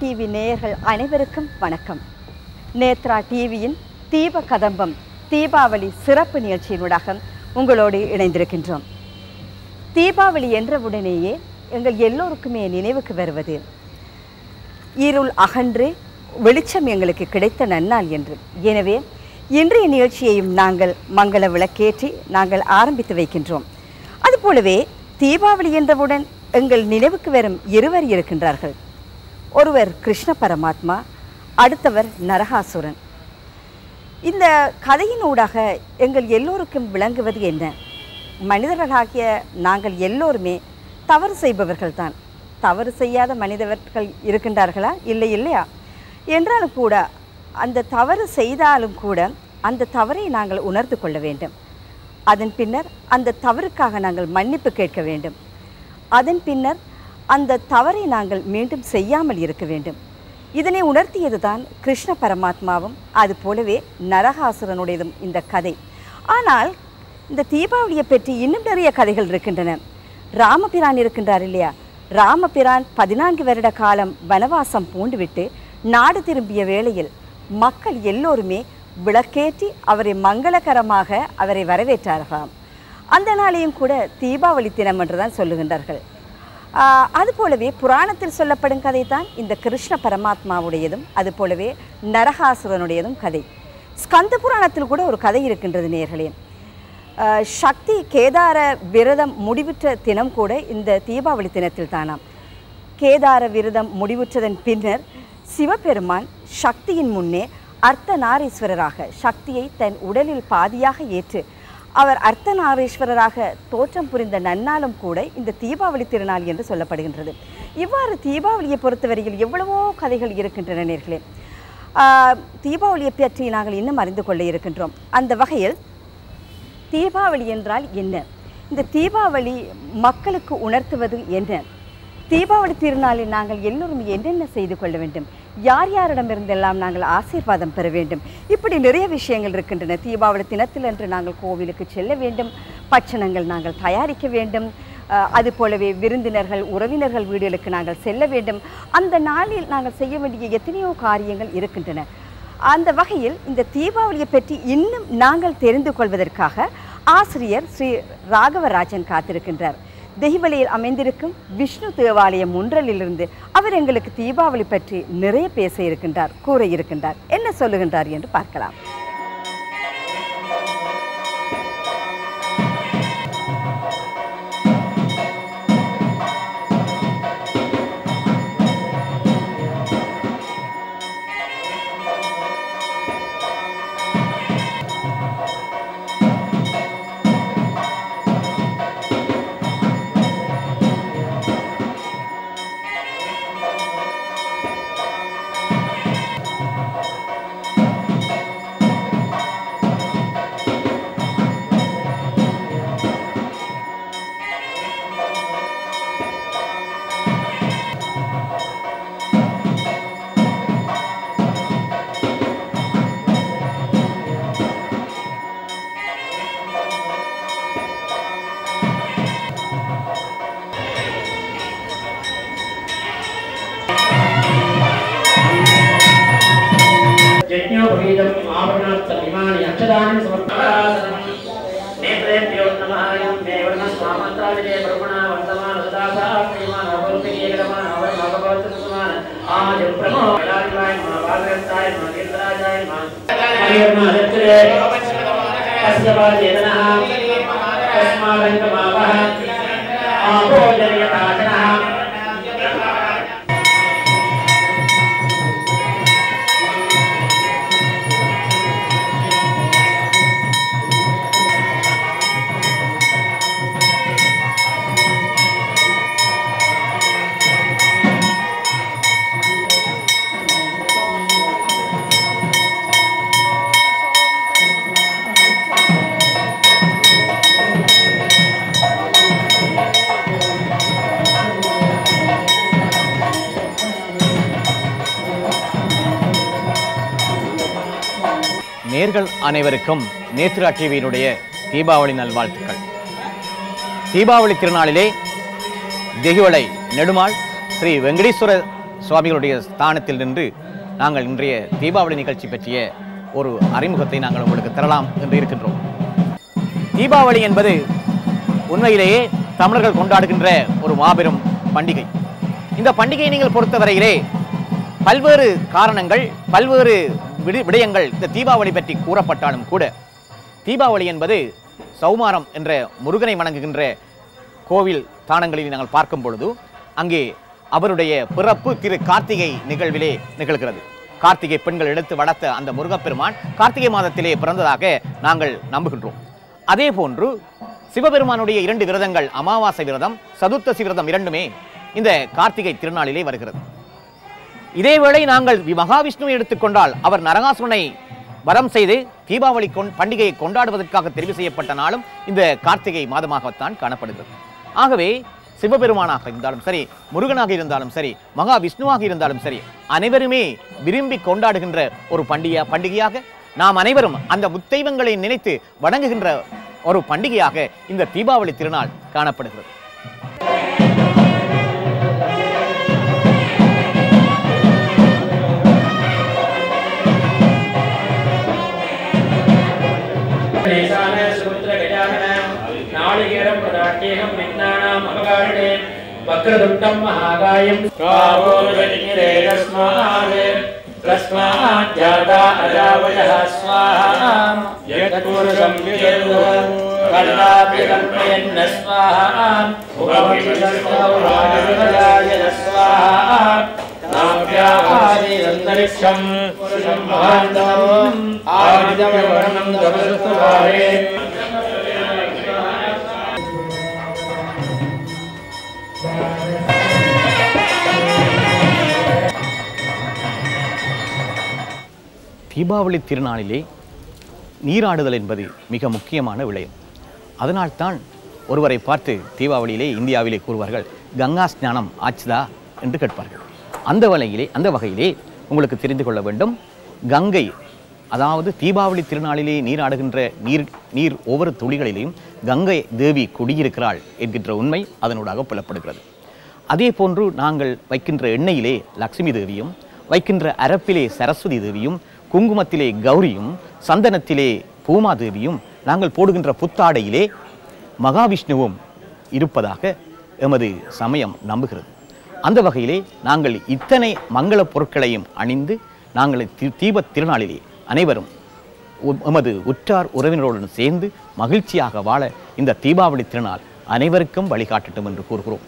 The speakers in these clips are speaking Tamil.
டிவி நேயர்கள் அனைவருக்கும் வணக்கம் நேத்ரா டிவியின் தீப கதம்பம் தீபாவளி சிறப்பு நிகழ்ச்சியினூடாக உங்களோடு இணைந்திருக்கின்றோம் தீபாவளி என்றவுடனேயே எங்கள் எல்லோருக்குமே நினைவுக்கு வருவது இருள் அகன்று வெளிச்சம் எங்களுக்கு கிடைத்த நன்னாள் என்று எனவே இன்றைய நிகழ்ச்சியையும் நாங்கள் மங்கள விளக்கேற்றி நாங்கள் ஆரம்பித்து வைக்கின்றோம் அதுபோலவே தீபாவளி என்றவுடன் எங்கள் நினைவுக்கு வரும் இருவர் இருக்கின்றார்கள் ஒருவர் கிருஷ்ண பரமாத்மா அடுத்தவர் நரகாசுரன் இந்த கதையினூடாக எங்கள் எல்லோருக்கும் விளங்குவது என்ன மனிதர்களாகிய நாங்கள் எல்லோருமே தவறு செய்பவர்கள்தான் தவறு செய்யாத மனிதர்கள் இருக்கின்றார்களா இல்லை இல்லையா என்றாலும் கூட அந்த தவறு செய்தாலும் கூட அந்த தவறை நாங்கள் உணர்ந்து கொள்ள வேண்டும் அதன் பின்னர் அந்த தவறுக்காக நாங்கள் மன்னிப்பு கேட்க வேண்டும் அதன் பின்னர் அந்த தவறை நாங்கள் மீண்டும் செய்யாமல் இருக்க வேண்டும் இதனை உணர்த்தியதுதான் கிருஷ்ண பரமாத்மாவும் அது போலவே நரகாசுரனுடையதும் இந்த கதை ஆனால் இந்த தீபாவளியை பற்றி இன்னும் நிறைய கதைகள் இருக்கின்றன ராமபிரான் இருக்கின்றார் இல்லையா ராமபிரான் பதினான்கு வருட காலம் வனவாசம் பூண்டுவிட்டு நாடு திரும்பிய வேளையில் மக்கள் எல்லோருமே விளக்கேற்றி அவரை மங்களகரமாக அவரை வரவேற்றார்களாம் அந்த நாளையும் கூட தீபாவளி தினம் என்று தான் சொல்லுகின்றார்கள் ஆஹ் அதுபோலவே புராணத்தில் சொல்லப்படும் கதை தான் இந்த கிருஷ்ண பரமாத்மாவுடையதும் அதுபோலவே நரகாசுரனுடையதும் கதை ஸ்கந்த புராணத்தில் கூட ஒரு கதை இருக்கின்றது நேர்களே ஆஹ் சக்தி கேதார விரதம் முடிவுற்ற தினம் கூட இந்த தீபாவளி தினத்தில் தானாம் கேதார விரதம் முடிவுற்றதன் பின்னர் சிவபெருமான் சக்தியின் முன்னே அர்த்தநாரீஸ்வரராக சக்தியை தன் உடலில் பாதியாக ஏற்று அவர் அர்த்தநாரீஸ்வரராக தோற்றம் புரிந்த நன்னாளும் கூட இந்த தீபாவளி திருநாள் என்று சொல்லப்படுகின்றது இவ்வாறு தீபாவளியை பொறுத்தவரையில் எவ்வளவோ கதைகள் இருக்கின்றன நேர்களே ஆஹ் தீபாவளியை பற்றி நாங்கள் இன்னும் அறிந்து கொள்ள இருக்கின்றோம் அந்த வகையில் தீபாவளி என்றால் என்ன இந்த தீபாவளி மக்களுக்கு உணர்த்துவது என்ன தீபாவளி திருநாளில் நாங்கள் எல்லோரும் என்னென்ன செய்து கொள்ள வேண்டும் யார் யாரிடமிருந்தெல்லாம் நாங்கள் ஆசீர்வாதம் பெற வேண்டும் இப்படி நிறைய விஷயங்கள் இருக்கின்றன தீபாவளி தினத்தில் என்று நாங்கள் கோவிலுக்கு செல்ல வேண்டும் பட்சணங்கள் நாங்கள் தயாரிக்க வேண்டும் அஹ், அது போலவே விருந்தினர்கள் உறவினர்கள் வீடுகளுக்கு நாங்கள் செல்ல வேண்டும் அந்த நாளில் நாங்கள் செய்ய வேண்டிய எத்தனையோ காரியங்கள் இருக்கின்றன அந்த வகையில் இந்த தீபாவளியை பற்றி இன்னும் நாங்கள் தெரிந்து கொள்வதற்காக ஆசிரியர் ஸ்ரீ ராகவராஜன் காத்திருக்கின்றார் தெய்வலையில் அமைந்திருக்கும் விஷ்ணு தேவாலயம் முன்றலிலிருந்து அவர் எங்களுக்கு தீபாவளி பற்றி நிறைய பேச இருக்கின்றார் கூற இருக்கின்றார் என்ன சொல்லுகின்றார் என்று பார்க்கலாம் यज्ञोपवीतम् आवरणार्थमिमानि अक्षराणि समर्पयामि नेत्रेभ्यो नमः यं मे वर्णस्वामन्त्रादिते ब्रह्मणा वर्तमान सदासा श्रीमान अवरुतिके क्रमान अवरण भगवतसमान आज प्रमो वेलादिवाय मा वाग्रताय मा कीर्तराजाय मा हरिर्मा दत्रे तस्य वाजेनः तस्मादङ्गमावः आभोजनयताशनः நேர்கள் அனைவருக்கும் நேத்ரா டிவியினுடைய தீபாவளி நல்வாழ்த்துக்கள் தீபாவளி திருநாளிலே தெய்வலை நெடுமாள் ஸ்ரீ வெங்கடேஸ்வர சுவாமிகளுடைய ஸ்தானத்தில் நின்று நாங்கள் இன்றைய தீபாவளி நிகழ்ச்சி பற்றிய ஒரு அறிமுகத்தை நாங்கள் உங்களுக்கு தரலாம் என்று இருக்கின்றோம் தீபாவளி என்பது உண்மையிலேயே தமிழர்கள் கொண்டாடுகின்ற ஒரு மாபெரும் பண்டிகை இந்த பண்டிகையை நீங்கள் பொறுத்தவரையிலே பல்வேறு காரணங்கள் பல்வேறு விடு- விடயங்கள் இந்த தீபாவளி பற்றி கூறப்பட்டாலும் கூட தீபாவளி என்பது சௌமாரம் என்ற முருகனை வணங்குகின்ற கோவில் தானங்களில் நாங்கள் பார்க்கும் பொழுது அங்கே அவருடைய பிறப்பு திரு கார்த்திகை நிகழ்விலே நிகழ்கிறது கார்த்திகை பெண்கள் எடுத்து வளர்த்த அந்த முருகப்பெருமான் கார்த்திகை மாதத்திலே பிறந்ததாக நாங்கள் நம்புகின்றோம் அதே போன்று சிவபெருமானுடைய இரண்டு விரதங்கள் அமாவாசை விரதம் சதுர்த்தசி விரதம் இரண்டுமே இந்த கார்த்திகை திருநாளிலே வருகிறது இதேவேளை நாங்கள் வி- மகாவிஷ்ணுவை எடுத்துக்கொண்டால் அவர் நரகாசுரனை வரம் செய்து தீபாவளி கொண் பண்டிகையை கொண்டாடுவதற்காக தெரிவு செய்யப்பட்ட நாளும் இந்த கார்த்திகை மாதமாகத்தான் காணப்படுகிறது ஆகவே சிவபெருமானாக இருந்தாலும் சரி முருகனாக இருந்தாலும் சரி மகா விஷ்ணுவாக இருந்தாலும் சரி அனைவருமே விரும்பி கொண்டாடுகின்ற ஒரு பண்டிகை பண்டிகையாக நாம் அனைவரும் அந்த முத்தெய்வங்களை நினைத்து வணங்குகின்ற ஒரு பண்டிகையாக இந்த தீபாவளி திருநாள் காணப்படுகிறது ஈசான சுமுத்திர கஜானன நாளிகேரம் பிரதாட்யேகம் விஞ்ஞானாம் அபகாரிணே வக்ரதுண்டம் மகாகாயம் காவோர்வனிரே தஸ்மாத் தஸ்மாத் ஜாதா அஜாவயः ஸ்வாஹா யத்புருஷம் வியர்வம் கல்லாபி கல்பயன்ன ஸ்வாஹா உபவிஷஸ்தௌராஜவிராஜன ஸ்வாஹா நாவ்யாஹாதிரந்தரிக்ஷம் புருஷம் மகாந்தம் ஆதித்யவர்ணம் தபசுவாரே தீபாவளி திருநாளிலே நீராடுதல் என்பது மிக முக்கியமான விடயம் அதனால்தான் ஒருவரை பார்த்து தீபாவளியிலே இந்தியாவிலே கூறுவார்கள் கங்கா ஸ்நானம் ஆச்சுதா என்று கேட்பார்கள் அந்த வகையிலே அந்த வகையிலே உங்களுக்கு தெரிந்து கொள்ள வேண்டும் கங்கை அதாவது தீபாவளி திருநாளிலே நீராடுகின்ற நீர் நீர் ஒவ்வொரு துளிகளிலேயும் கங்கை தேவி குடியிருக்கிறாள் என்கின்ற உண்மை அதனூடாக புலப்படுகிறது அதே போன்று நாங்கள் வைக்கின்ற எண்ணெயிலே லக்ஷ்மி தேவியும் வைக்கின்ற அரப்பிலே சரஸ்வதி தேவியும் குங்குமத்திலே கௌரியும் சந்தனத்திலே பூமாதேவியும் நாங்கள் போடுகின்ற புத்தாடையிலே மகாவிஷ்ணுவும் இருப்பதாக எமது சமயம் நம்புகிறது அந்த வகையிலே நாங்கள் இத்தனை மங்கள பொருட்களையும் அணிந்து நாங்கள் தி- தீபத் திருநாளிலே அனைவரும் உ- எமது உற்றார் உறவினருடன் சேர்ந்து மகிழ்ச்சியாக வாழ இந்த தீபாவளி திருநாள் அனைவருக்கும் வழிகாட்டட்டும் என்று கூறுகிறோம்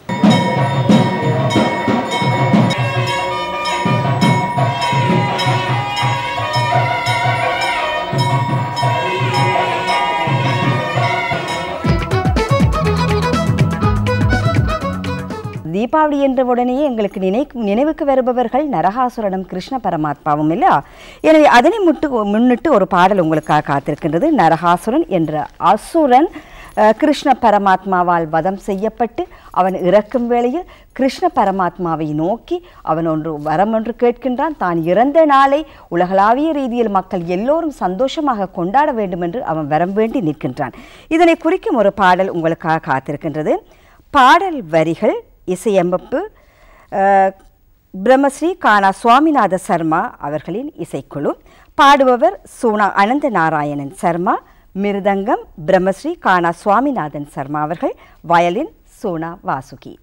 தீபாவளி என்ற உடனேயே எங்களுக்கு நினை நினைவுக்கு வருபவர்கள் நரகாசுரனும் கிருஷ்ண பரமாத்மாவும் இல்லையா எனவே அதனை முட்டு முன்னிட்டு ஒரு பாடல் உங்களுக்காக காத்திருக்கின்றது நரகாசுரன் என்ற அசுரன் அஹ், கிருஷ்ண பரமாத்மாவால் வதம் செய்யப்பட்டு அவன் இறக்கும் வேளையில் கிருஷ்ண பரமாத்மாவை நோக்கி அவன் ஒன்று வரம் ஒன்று கேட்கின்றான் தான் இறந்த நாளை உலகளாவிய ரீதியில் மக்கள் எல்லோரும் சந்தோஷமாக கொண்டாட வேண்டும் என்று அவன் வரம் வேண்டி நிற்கின்றான் இதனை குறிக்கும் ஒரு பாடல் உங்களுக்காக காத்திருக்கின்றது பாடல் வரிகள் இசையமைப்பு அஹ், பிரம்மஸ்ரீ கானா சுவாமிநாத சர்மா அவர்களின் இசைக்குழு பாடுபவர் சோனா அனந்த நாராயணன் சர்மா மிருதங்கம் பிரம்மஸ்ரீ கானா சுவாமிநாதன் சர்மா அவர்கள் வயலின் சோனா வாசுகி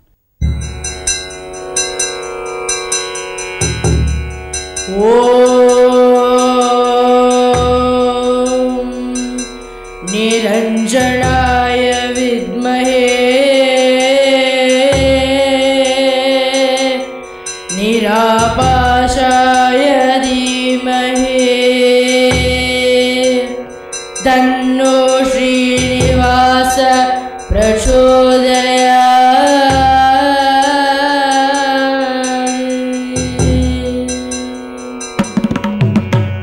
ॐ निरञ्जनाय विद्महे निरापाशाय धीमहि तन्नो श्रीनिवास प्रचोदयात्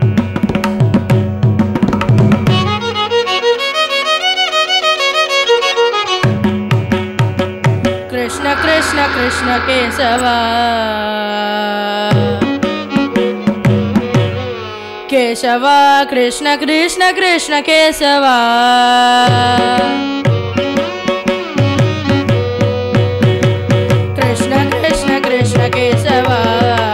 कृष्ण कृष्ण कृष्ण केशवा केशवा कृष्ण कृष्ण कृष्ण केशवा कृष्ण कृष्ण कृष्ण केशवा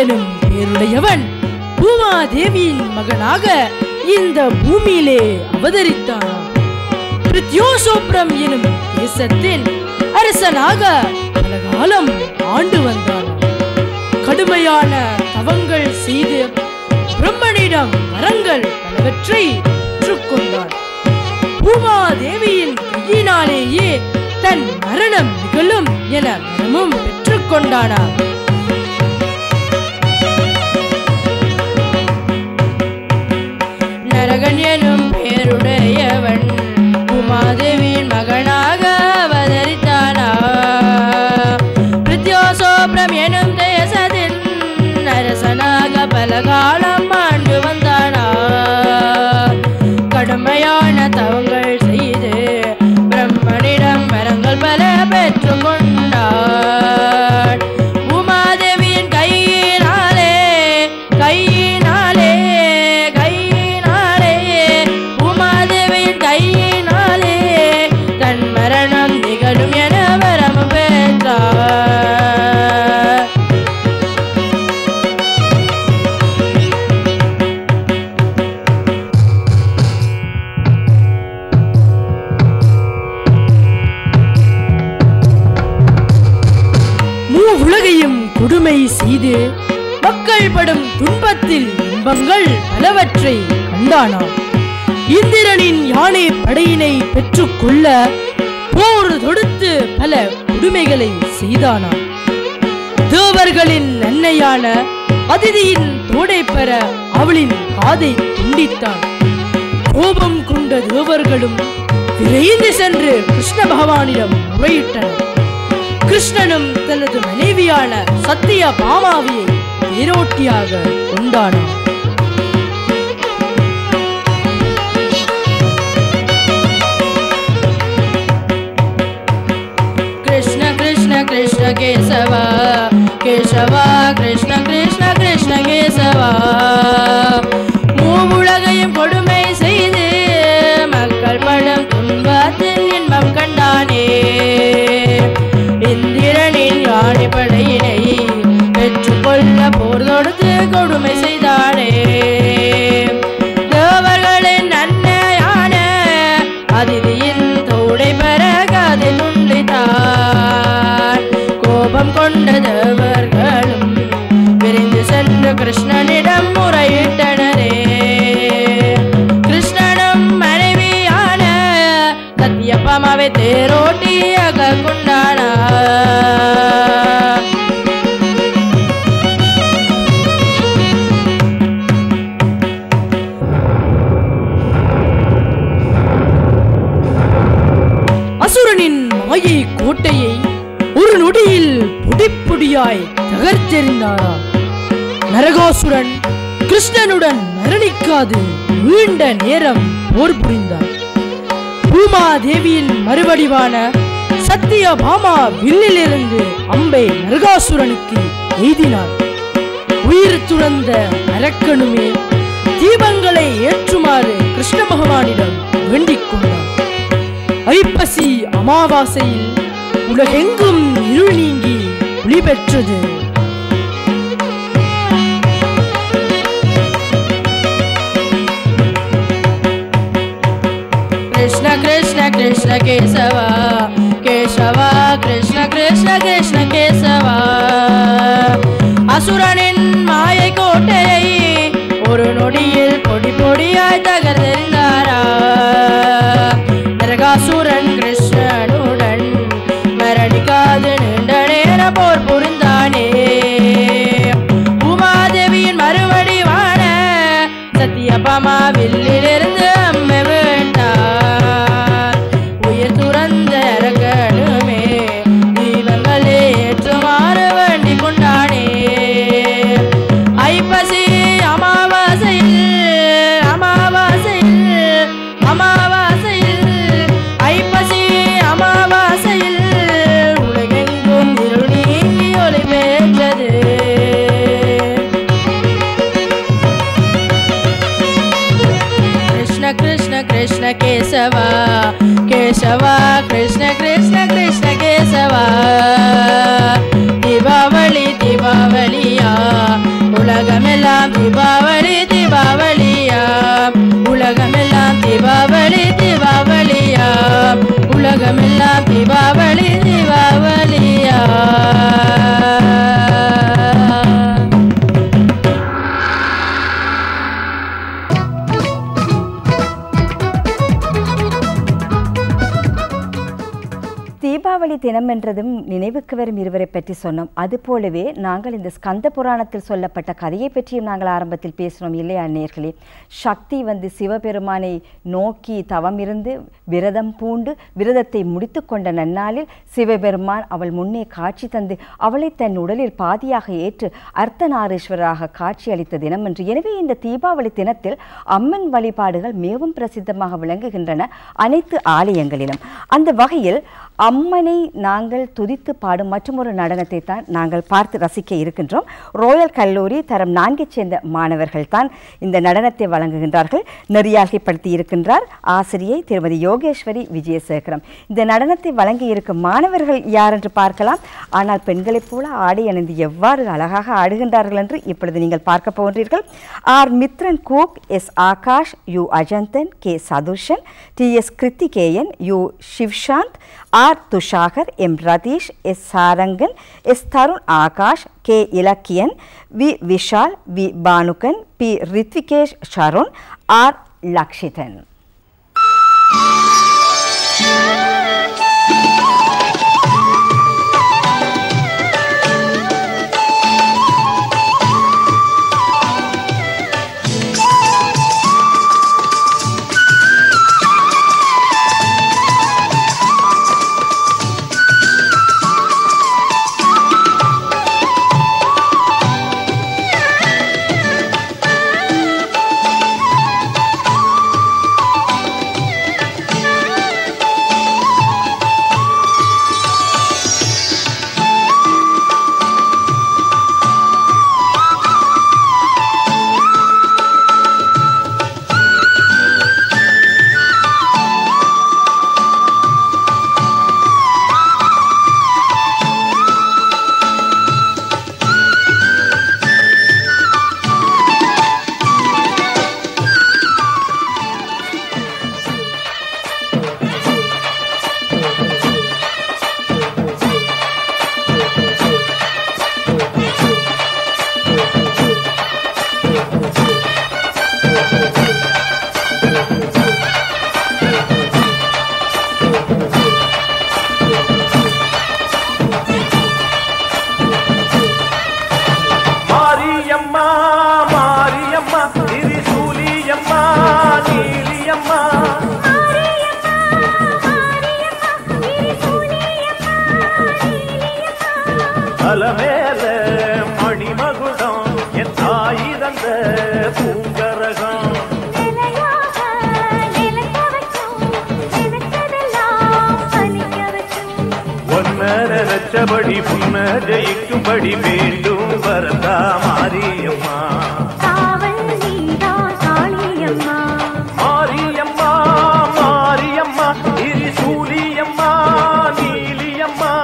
எனும் பெயருடையவன் பூமாதேவியின் மகனாக இந்த பூமியிலே அவதரித்தான் பிரித்யோசோப்ரம் எனும் தேசத்தின் அரசனாக பல காலம் ஆண்டு வந்தான் கடுமையான தவங்கள் செய்து பிரம்மனிடம் வரங்கள் பலவற்றை பெற்றுக்கொண்டான் பூமாதேவியின் கையினாலேயே தன் மரணம் நிகழும் என வரமும் பெற்றுக்கொண்டானாம் நரகன் எனும் பேருடையவன் உமாதேவியின் மகனாக அவதரித்தானா பிரித்யோசோப்ரம் எனும் தேசத்தின் அரசனாக பல காலம் ஆண்டு வந்தானா கடுமையான தவங்கள் செய்து பிரம்மனிடம் வரங்கள் பல பெற்றுக் கொண்டான் உமாதேவியின் கையினாலே கையினாலே கையினாலே உமாதேவியின் கையினாலே தன் மரணம் நிகழும் என வரம் பெற்றார் மூ உலகையும் கொடுமை செய்து மக்கள் படும் துன்பத்தில் இன்பங்கள் பலவற்றை கண்டானாம் இந்திரனின் யானை படையினை பெற்றுக்கொள்ள போர் தொடுத்து பல கொடுமைகளை செய்தானாம் தேவர்களின் நன்மையான அதிதியின் தோடை பெற அவளின் காதை துண்டித்தான் கோபம் கொண்ட தேவர்களும் விரைந்து சென்று கிருஷ்ண பகவானிடம் முறையிட்டனர் கிருஷ்ணனும் தனது மனைவியான சத்திய பாமாவியை தேரோட்டியாக கொண்டானான் கிருஷ்ண கிருஷ்ண கிருஷ்ண கேசவா கேசவா கிருஷ்ண கிருஷ்ண கிருஷ்ண கேசவா மூவுலகையும் கொடுமை செய்து மக்கள் படும் துன்பத்தில் இன்பம் கண்டானே இந்திரனின் யானை படையினை பெற்றுக்கொள்ள போர் தொடுத்து கொடுமை செய்தானே தேவர்களின் நன்மையான அதிதியின் தோடை பெற கதை துண்டித்தார் கோபம் கொண்ட தேவர்களும் விரைந்து சென்று கிருஷ்ணனிடம் முறையிட்டனரே கிருஷ்ணனும் மனைவியான சத்தியப்பமாவை தேரோட்டியாக கொண்டானார் அசுரனின் மாயை கோட்டையை ஒரு நொடியில் பொடிப்பொடியாய் தகர்த்தெறிந்தாரா நரகாசுரன் கிருஷ்ணனுடன் மரணிக்காது நீண்ட நேரம் போர் புரிந்தார் பூமாதேவியின் மறுவடிவான சத்திய பாமா வில்லிலிருந்து அம்பை நரகாசுரனுக்கு எய்தினார் உயிர் துறந்த அரக்கனுமே தீபங்களை ஏற்றுமாறு கிருஷ்ண பகவானிடம் வேண்டிக் கொண்டார் ஐப்பசி அமாவாசையில் உலகெங்கும் இருள் நீங்கி ஒளி பெற்றது கிருஷ்ண கிருஷ்ண கிருஷ்ண கேசவா கேசவா கிருஷ்ண கிருஷ்ண கிருஷ்ண கேசவா அசுரனின் மாயை கோட்டையை ஒரு நொடியில் பொடி பொடியாய் தகர்ந்தெறிந்தாரா நரகாசுரன் கிருஷ்ணனுடன் மரணிக்காது நீண்ட நேர போர் புரிந்தானே உமாதேவியின் மறுவடிவான சத்தியபாமா வில்லிலிருந்து அம்மை வேண்டார் உயிர் துறந்த தீபாவளி தினம் என்றதும் நினைவுக்கு வரும் இருவரை பற்றி சொன்னோம் அது போலவே நாங்கள் இந்த ஸ்கந்த புராணத்தில் சொல்லப்பட்ட கதையை பற்றியும் நாங்கள் ஆரம்பத்தில் பேசினோம் இல்லையா நேர்களே சக்தி வந்து சிவபெருமானை நோக்கி தவம் இருந்து விரதம் பூண்டு விரதத்தை முடித்து கொண்ட நன்னாளில் சிவபெருமான் அவள் முன்னே காட்சி தந்து அவளை தன் உடலில் பாதியாக ஏற்று அர்த்தநாரீஸ்வரராக காட்சி அளித்த தினம் என்று எனவே இந்த தீபாவளி தினத்தில் அம்மன் வழிபாடுகள் மிகவும் பிரசித்தமாக விளங்குகின்றன அனைத்து ஆலயங்களிலும் அந்த வகையில் அம்மனை நாங்கள் துதித்து பாடும் மற்றொரு நடனத்தை தான் நாங்கள் பார்த்து ரசிக்க இருக்கின்றோம் ரோயல் கல்லூரி தரம் நான்கைச் சேர்ந்த மாணவர்கள் தான் இந்த நடனத்தை வழங்குகின்றார்கள் நெறியாழ்கைப்படுத்தி இருக்கின்றார் ஆசிரியை திருமதி யோகேஸ்வரி விஜயசேகரம் இந்த நடனத்தை வழங்கி இருக்கும் மாணவர்கள் யார் என்று பார்க்கலாம் ஆனால் பெண்களைப் போல ஆடை அணிந்து எவ்வாறு அழகாக ஆடுகின்றார்கள் என்று இப்பொழுது நீங்கள் பார்க்க போகின்றீர்கள் ஆர் மித்ரன் கூக் S Akash U Ajanthan K Sathushan T S Kiruthikeyan U Sivshanth R Thushakar M Ratheesh S Sarangan S Tharun Akash K Ilakkiyan V Vishal V Banugan P Rithvikesh Sharun R Lakshithan Mariyamma Mariyamma Thirisooliyamma Neeliyamma அலமேல மணிமகுடம் என் தாய் தந்த பூங்கரகம் ஒன்ன நினைச்சபடி புன்ன ஜெயிக்கும்படி வேண்டும் வரதா மாரியம்மா மாரியம்மா மாரியம்மா திரிசூலியம்மா நீலியம்மா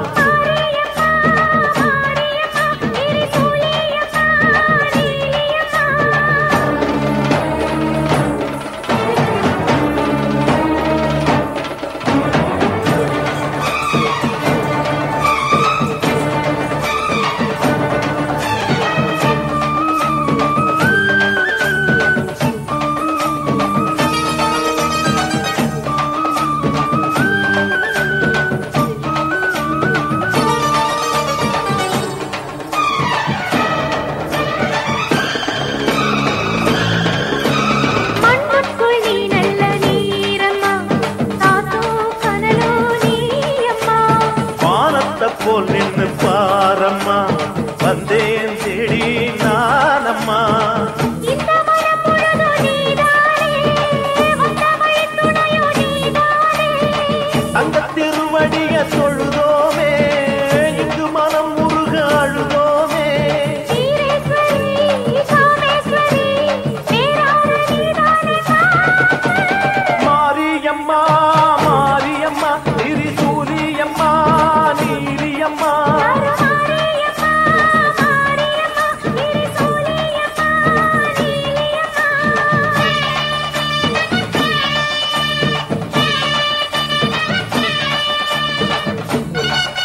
மண்ணுக்குள் நீ நல்ல நீரம்மா தாத்தோ கனலோ நீயம்மா வானத்தை போல் நின்னு பாரம்மா வந்தேன் தேடி நானம்மா இந்த மனம் முழுதும் நீதானே வந்த வழி துணையோ நீதானே அந்த திருவடிய தொழுதோமே இங்கு மனம் முருக அழுதோமே ஈரேஸ்வரி காமேஸ்வரி பேரான நீதானே மாரியம்மா மாரியம்மா திரிசூலியம்மா நீலியம்மா மாரியம்மா மாரியம்மா திரிசூலியம்மா நீலியம்மா மாரியம்மா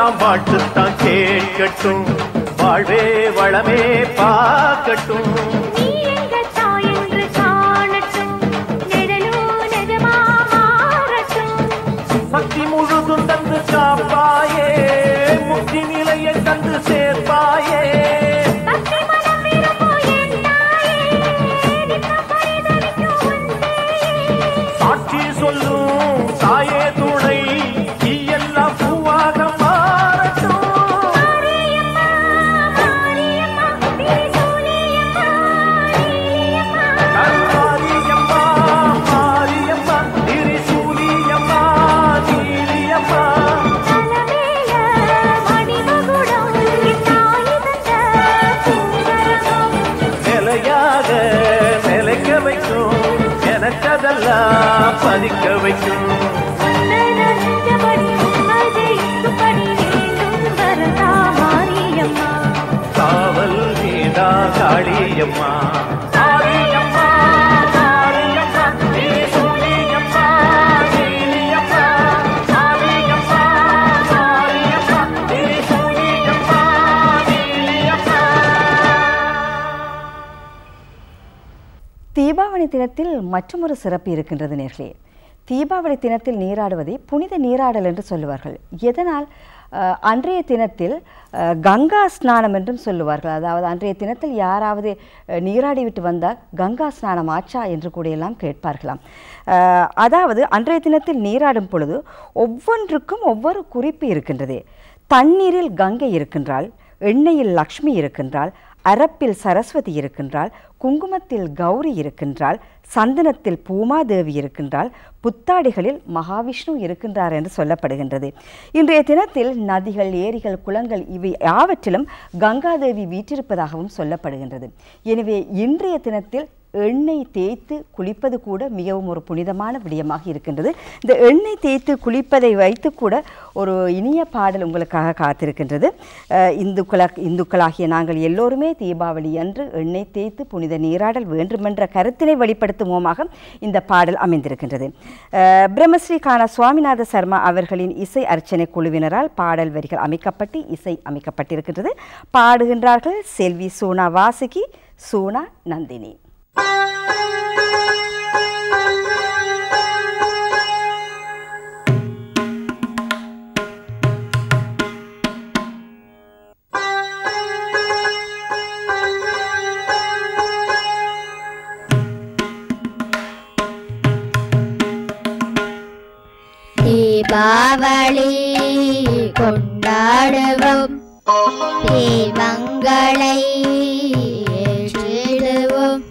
ஊரெல்லாம் வாழ்த்துத்தான் கேட்கட்டும் வாழ்வே வளமே பார்க்கட்டும் நீ எங்கள் தாய் என்று காணட்டும் நெடலோ நிஜமா மாறட்டும் சக்தி முழுதும் தந்து காப்பாயே முக்தி நிலையை தந்து சேர்ப்பாயே பக்தி மனம் விரும்பும் என் தாயே நித்தம் பரிதவிக்கும் உன் சேயே சாட்சி சொல்லும் தாயே துணை நீ எல்லாம் பூவாக மாறட்டும் மாரியம்மா மாரியம்மா திரிசூலியம்மா நீலியம்மா கருமாரியம்மா மாரியம்மா திரிசூலியம்மா நீலியம்மா தலமேல மணிமகுடம் என் தாய் தந்த சுந்தரகம் நிலையாக நிலைக்க வைக்கும் எனக்கதெல்லாம் பதிக்க வைக்கும் நனஞ்சபடி உம்மதிக்கும்படி வேண்டும் வரதா மாரியம்மா காவல் நீதா காளியம்மா மாரியம்மா மாரியம்மா திரிசூலியம்மா நீலியம்மா மாரியம்மா மாரியம்மா திரிசூலியம்மா நீலியம்மா தீபாவளி தினத்தில் மற்றொரு சிறப்பு இருக்கின்றது நேர்களே தீபாவளி தினத்தில் நீராடுவதை புனித நீராடல் என்று சொல்லுவார்கள் எதனால் அஹ், அன்றைய தினத்தில் அஹ், கங்கா ஸ்நானம் என்றும் சொல்லுவார்கள் அதாவது அன்றைய தினத்தில் யாராவது அஹ், நீராடிவிட்டு வந்தால் கங்கா ஸ்நானம் ஆச்சா என்று கூட எல்லாம் கேட்பார்களாம் அஹ், அதாவது அன்றைய தினத்தில் நீராடும் பொழுது ஒவ்வொன்றுக்கும் ஒவ்வொரு குறிப்பு இருக்கின்றது தண்ணீரில் கங்கை இருக்கின்றாள் எண்ணெயில் லக்ஷ்மி இருக்கின்றாள் அரப்பில் சரஸ்வதி இருக்கின்றாள் குங்குமத்தில் கௌரி இருக்கின்றாள் சந்தனத்தில் பூமாதேவி இருக்கின்றாள் புத்தாடிகளில் மகாவிஷ்ணு இருக்கின்றார் என்று சொல்லப்படுகின்றது இன்றைய தினத்தில் நதிகள் ஏரிகள் குளங்கள் இவை யாவற்றிலும் கங்காதேவி வீற்றிருப்பதாகவும் சொல்லப்படுகின்றது எனவே இன்றைய தினத்தில் எண்ணெய் தேய்த்து குளிப்பது கூட மிகவும் ஒரு புனிதமான விடயமாக இருக்கின்றது இந்த எண்ணெய் தேய்த்து குளிப்பதை வைத்து கூட ஒரு இனிய பாடல் உங்களுக்காக காத்திருக்கின்றது அஹ் இந்துக்கள இந்துக்களாகிய நாங்கள் எல்லோருமே தீபாவளி அன்று எண்ணெய் தேய்த்து புனித நீராடல் வேண்டுமென்ற கருத்தினை வெளிப்படுத்துவோமாக இந்த பாடல் அமைந்திருக்கின்றது அஹ் பிரம்மஸ்ரீ கான சுவாமிநாத சர்மா அவர்களின் இசை அர்ச்சனை குழுவினரால் பாடல் வரிகள் அமைக்கப்பட்டு இசை அமைக்கப்பட்டிருக்கின்றது பாடுகின்றார்கள் செல்வி சோனா வாசுகி சோனா நந்தினி தீபாவளி கொண்டாடுவோம் தீபங்களை ஏற்றிடுவோம்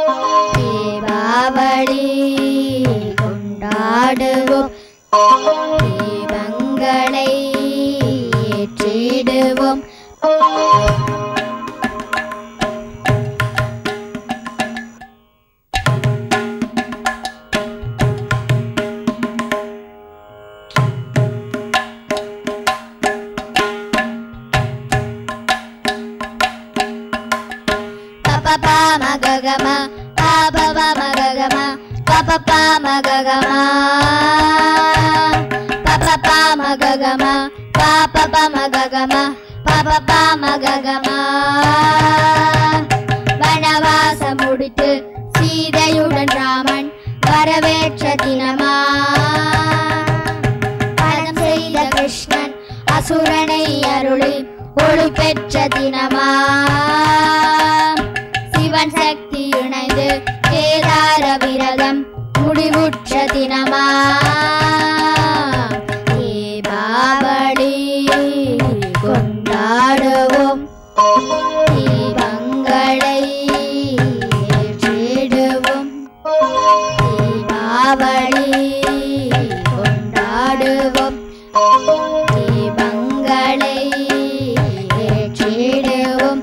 தீபாவளி கொண்டாடுவோம் தீபங்களை ஏற்றிடுவோம் பப்பா மககமா பாபவா மககமா பப்பா மககமா பப்பா மககமா பாப்பா மககமா பப்பா மககமா வனவாசம் முடித்து சீதையுடன் ராமன் வரவேற்ற தினமா பதம் செய்த கிருஷ்ணன் அசுரனை அருளி ஒளி பெற்ற தினமா சிவன் சக்தி இணைந்து கேதார விரதம் முடிவுற்ற தினமா தீபாவளி கொண்டாடுவோம் தீபங்களை ஏற்றிடுவோம் தீபாவளி கொண்டாடுவோம் தீபங்களை ஏற்றிடுவோம்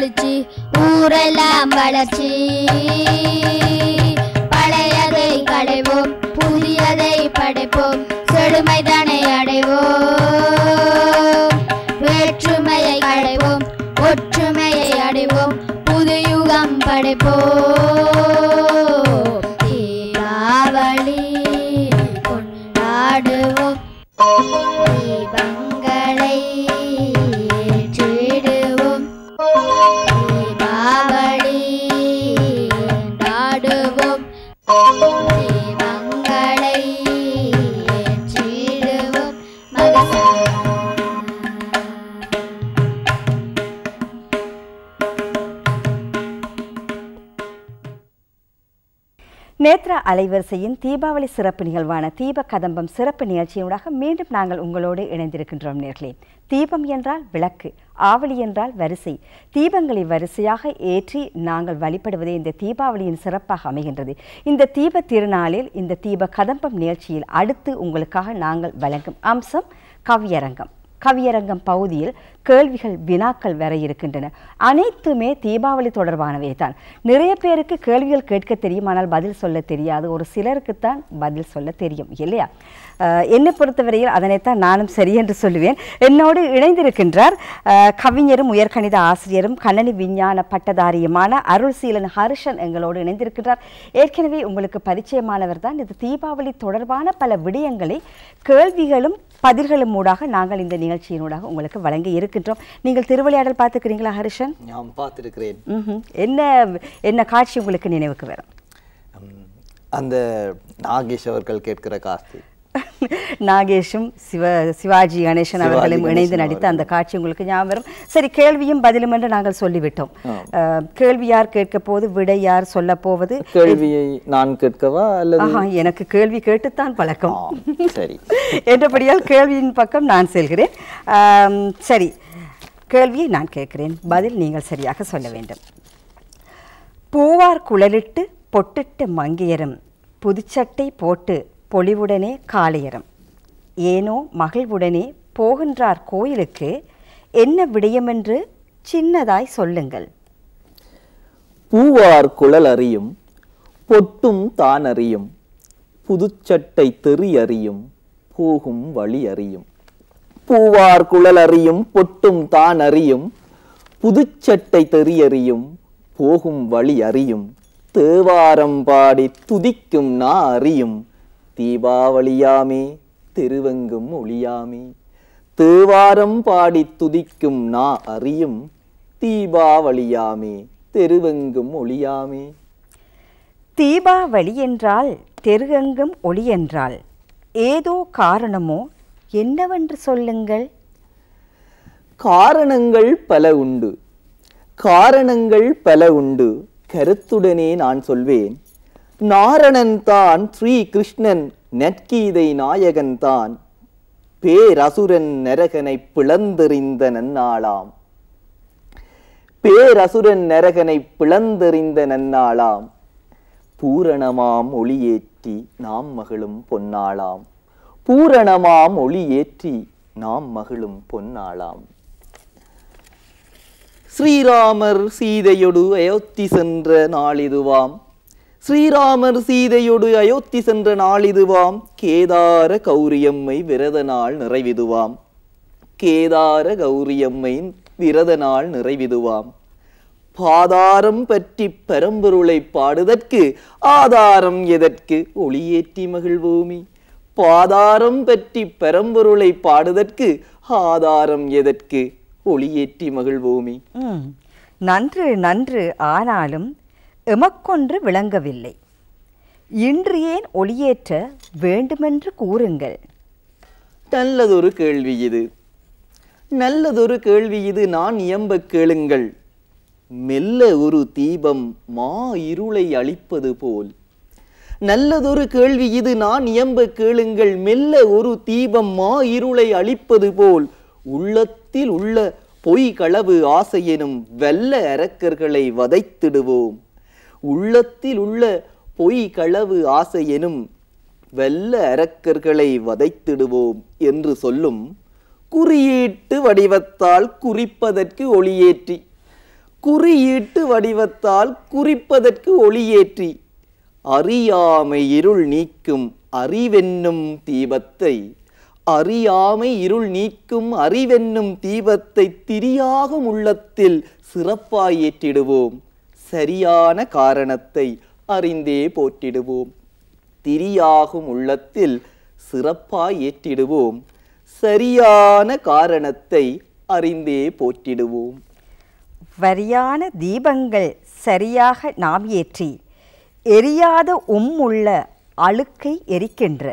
எழுச்சி ஊரெல்லாம் வளர்ச்சி பழையதை களைவோம் புதியதை படைப்போம் செழுமைதனை அடைவோம் வேற்றுமையை களைவோம் ஒற்றுமையை அடைவோம் புது யுகம் படைப்போம் தீபாவளி கொண்டாடுவோம் தீபங்களை ஏற்றிடுவோம் தீபாவளி கொண்டாடுவோம் தீபங்களை ஏற்றிடுவோம் மகசா நேத்ரா அலைவரிசையின் தீபாவளி சிறப்பு நிகழ்வான தீப கதம்பம் சிறப்பு நிகழ்ச்சியூடாக மீண்டும் நாங்கள் உங்களோடு இணைந்திருக்கின்றோம் நேர்களே தீபம் என்றால் விளக்கு ஆவலி என்றால் வரிசை தீபங்களை வரிசையாக ஏற்றி நாங்கள் வழிபடுவதே இந்த தீபாவளியின் சிறப்பாக அமைகின்றது இந்த தீப திருநாளில் இந்த தீப கதம்பம் நிகழ்ச்சியில் அடுத்து உங்களுக்காக நாங்கள் வழங்கும் அம்சம் கவியரங்கம் கவியரங்கம் பகுதியில் கேள்விகள் வினாக்கள் வர இருக்கின்றன அனைத்துமே தீபாவளி தொடர்பானவை தான் நிறைய பேருக்கு கேள்விகள் கேட்க தெரியும் ஆனால் பதில் சொல்ல தெரியாது ஒரு சிலருக்குத்தான் பதில் சொல்ல தெரியும் இல்லையா அஹ், என்னை பொறுத்தவரையில் அதனைத்தான் நானும் சரி என்று சொல்லுவேன் என்னோடு இணைந்திருக்கின்றார் அஹ், கவிஞரும் உயர்கணித ஆசிரியரும் கணனி விஞ்ஞான பட்டதாரியுமான அருள்சீலன் ஹர்ஷன் எங்களோடு இணைந்திருக்கின்றார் ஏற்கனவே உங்களுக்கு பரிச்சயமானவர் தான் இது தீபாவளி தொடர்பான பல விடயங்களை கேள்விகளும் பதில்களும் ஊடாக நாங்கள் இந்த நிகழ்ச்சியினூடாக உங்களுக்கு வழங்க இருக்கின்றோம் நீங்கள் திருவிளையாடல் பார்த்துக்கிறீங்களா ஹரிஷன் நான் பார்த்துருக்கிறேன் ம்ஹும். என்ன என்ன காட்சி உங்களுக்கு நினைவுக்கு வரும் உம், அந்த நாகேஷ் அவர்கள் கேட்கிற காசு நாகேஷும் சிவ சிவாஜி கணேசன் அவர்களும் கணேசன் இணைந்து நடித்த அந்த காட்சி உங்களுக்கு ஞாபகம் வரும் சரி கேள்வியும் பதிலும் என்று நாங்கள் சொல்லிவிட்டோம் அஹ், கேள்வி யார் கேட்க போது விடை யார் சொல்ல போவது கேள்வியை நான் கேட்கவா அல்லது ஆஹா எனக்கு கேள்வி கேட்டுத்தான் பழக்கம் ஆம், சரி என்றபடியால் கேள்வியின் பக்கம் நான் செல்கிறேன் ஆம், சரி கேள்வியை நான் கேட்கிறேன் பதில் நீங்கள் சரியாக சொல்ல வேண்டும் பூவார் குழலிட்டு பொட்டிட்டு மங்கையரும் புதுச்சட்டை போட்டு பொலிவுடனே காளையரும் ஏனோ மகிழ்வுடனே போகின்றார் கோயிலுக்கு என்ன விடயமென்று சின்னதாய் சொல்லுங்கள் பூவார் குழல் அறியும் பொட்டும் தான் அறியும் புதுச்சட்டை தெறி அறியும் போகும் வழி அறியும் பூவார் குழல் அறியும் பொட்டும் தான் அறியும் புதுச்சட்டை தெறி அறியும் போகும் வழி அறியும் தேவாரம் பாடி துதிக்கும் நா அறியும் தீபாவளியாமே தெருவெங்கும் ஒளியாமே தேவாரம் பாடி துதிக்கும் நா அறியும் தீபாவளியாமே தெருவெங்கும் ஒளியாமே தீபாவளி என்றால் தெருகெங்கும் ஒளி என்றால் ஏதோ காரணமோ என்னவென்று சொல்லுங்கள் காரணங்கள் பல உண்டு காரணங்கள் பல உண்டு கருத்துடனே நான் சொல்வேன் நாரணன் தான் ஸ்ரீ கிருஷ்ணன் நற்கீதை நாயகன் தான் பேரசுரன் நரகனை பிளந்தெறிந்த நன்னாளாம் பேரசுரன் நரகனை பிளந்தெறிந்த நன்னாளாம் பூரணமாம் ஒளியேற்றி நாம் மகிழும் பொன்னாளாம் பூரணமாம் ஒளியேற்றி நாம் மகிழும் பொன்னாளாம் ஸ்ரீராமர் சீதையொடு அயோத்தி சென்ற நாளிதுவாம் ஸ்ரீராமர் சீதையொடு அயோத்தி சென்ற நாளிதுவாம் கேதார கௌரியம்மை விரத நாள் நிறைவிதுவாம் கேதார கௌரியம்மை விரத நாள் நிறைவிதுவாம் பாதாரம் பற்றி பரம்பொருளை பாடுதற்கு ஆதாரம் எதற்கு ஒளியேற்றி மகிழ்வோமி பாதாரம் பற்றி பரம்பொருளை பாடுதற்கு ஆதாரம் எதற்கு ஒளியேற்றி மகிழ்வோமி ம், நன்று நன்று ஆனாலும் எமக்கொன்று விளங்கவில்லை இன்று ஏன் ஒளியேற்ற வேண்டுமென்று கூறுங்கள் நல்லதொரு கேள்வி இது நல்லதொரு கேள்வி இது நான் இயம்ப கேளுங்கள் மெல்ல ஒரு தீபம் மா இருளை அழிப்பது போல் நல்லதொரு கேள்வி இது நான் இயம்ப கேளுங்கள் மெல்ல ஒரு தீபம் மா இருளை அழிப்பது போல் உள்ளத்தில் உள்ள பொய் களவு ஆசையெனும் வெல்ல அரக்கர்களை வதைத்திடுவோம் உள்ளத்தில் உள்ள பொய் களவு ஆசையெனும் வெல்ல அரக்கர்களை வதைத்திடுவோம் என்று சொல்லும் குறியீட்டு வடிவத்தால் குறிப்பதற்கு ஒளியேற்றி குறியீட்டு வடிவத்தால் குறிப்பதற்கு ஒளியேற்றி அறியாமை இருள் நீக்கும் அறிவென்னும் தீபத்தை அறியாமை இருள் நீக்கும் அறிவென்னும் தீபத்தை திரியாகும் உள்ளத்தில் சிறப்பாய் ஏற்றிடுவோம் சரியான காரணத்தை அறிந்தே போற்றிடுவோம் திரியாகும் உள்ளத்தில் சிறப்பாய் ஏற்றிடுவோம் சரியான காரணத்தை அறிந்தே போற்றிடுவோம் வரியான தீபங்கள் சரியாக நாம் ஏற்றி எரியாத உம் உள்ள அழுக்கை எரிக்கின்ற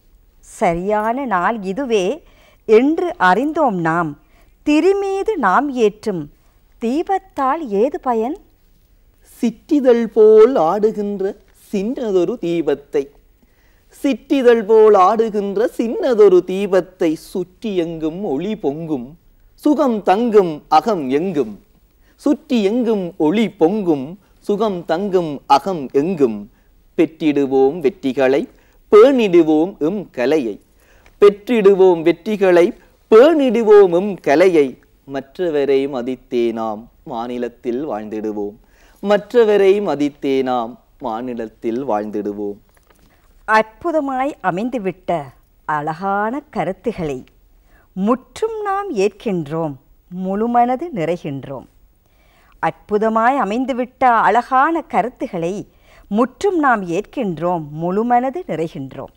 சரியான நாள் இதுவே என்று அறிந்தோம் நாம் திரிமீது நாம் ஏற்றும் தீபத்தால் ஏது பயன் சிற்றிதழ் போல் ஆடுகின்ற சின்னதொரு தீபத்தை சிற்றிதழ் போல் ஆடுகின்ற சின்னதொரு தீபத்தை சுற்றி எங்கும் ஒளி பொங்கும் சுகம் தங்கும் அகம் எங்கும் சுற்றி எங்கும் ஒளி பொங்கும் சுகம் தங்கும் அகம் எங்கும் பெற்றிடுவோம் வெற்றிகளை பேணிடுவோம் எம் கலையை பெற்றிடுவோம் வெற்றிகளை பேணிடுவோம் எம் கலையை மற்றவரை மதித்தே நாம் மாநிலத்தில் வாழ்ந்திடுவோம் மற்றவரை மதித்தே நாம் மாநிலத்தில் வாழ்ந்திடுவோம் அற்புதமாய் அமைந்துவிட்ட அழகான கருத்துகளை முற்றும் நாம் ஏற்கின்றோம் முழுமனது நிறைகின்றோம் அற்புதமாய் அமைந்துவிட்ட அழகான கருத்துகளை முற்றும் நாம் ஏற்கின்றோம் முழுமனது நிறைகின்றோம்